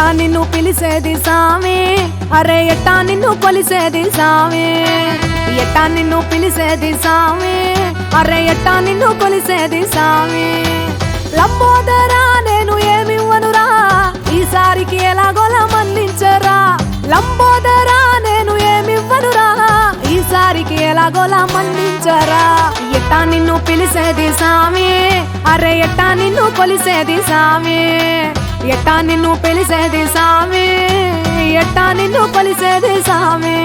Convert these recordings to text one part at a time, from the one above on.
ఎట్టా నిన్ను పిలిసేది సామి అరే ఎట్టా నిన్ను కొలిసేది సామి ఎట్టా నిన్ను పిలిసేది సామి అరే ఎట్టా నిన్ను కొలిసేది సామి లంబోదరా నేను ఏమివ్వనురా ఈసారికి ఎలాగోలా మన్నించరా లంబోదరా నేను ఏమివ్వనురా ఈసారికి ఎలాగోలా మన్నించరా ఎట్టా నిన్ను పిలిసేది సామి అరే ఎట్టా నిన్ను కొలిసేది సామి ఎట్టా నిన్ను పిలిసేది సామి ఎట్టా నిన్ను కొలిసేది సామి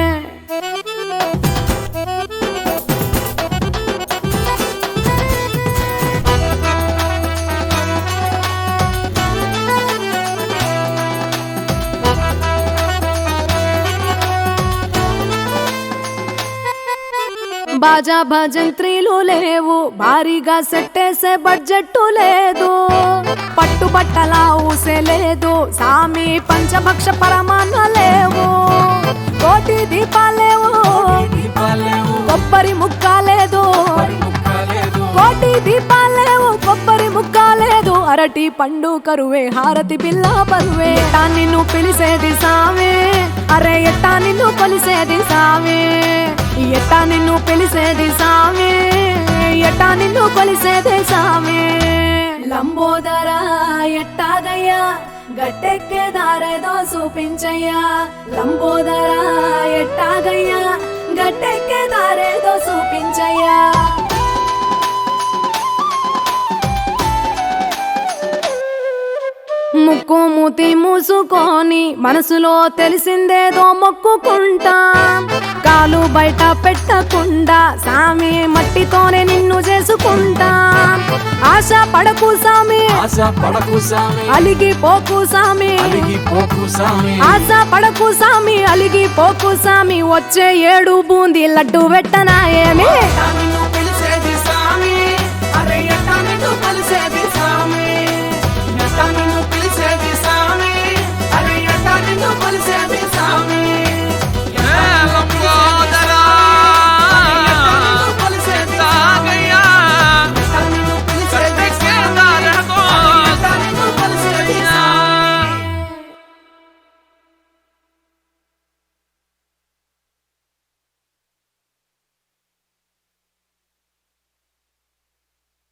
బాజా భజంత్రీలు లేవు భారీగా సెట్టేసే బడ్జెట్టు లేదు పట్టుబట్టల ఊసే లేదు సామి పంచభక్ష పరమాన్న లేవు కోటి దీపాలేవు కొబ్బరి ముక్క లేదు కోటి దీపాలేవు కొబ్బరి ముక్క లేదు అరటి పండు కరువే హారతి బిల్ల బరువే ఎట్టా నిన్ను పిలిసేది సామి అరే ఎట్టా నిన్ను కొలిసేది సామి ఎట్టా నిన్ను పిలిసేది సామి ఎట్టా నిన్ను కొలిసేది సామి లంబోదరా ఎట్టాగయ్యా గట్టెక్కే దారేదో చూపించయ్యా లంబోదరా ఎట్టాగయ్యా గట్టెక్కే దారేదో చూపించయ్యా ముక్కు మూతి మూసుకొని మనసులో తెలిసిందేదో మొక్కుకుంటా కాలు బయట పెట్టకుండా సామి మట్టితోనే నిన్ను చేసుకుంటా ఆశ పడకు సామి ఆశ పడకు సామి అలిగి పోకు సామి అలిగి పోకు సామి ఆశ పడకు సామి అలిగి పోకు సామి వచ్చే ఏడు బూంది లడ్డు పెట్టనా ఏమి నిన్ను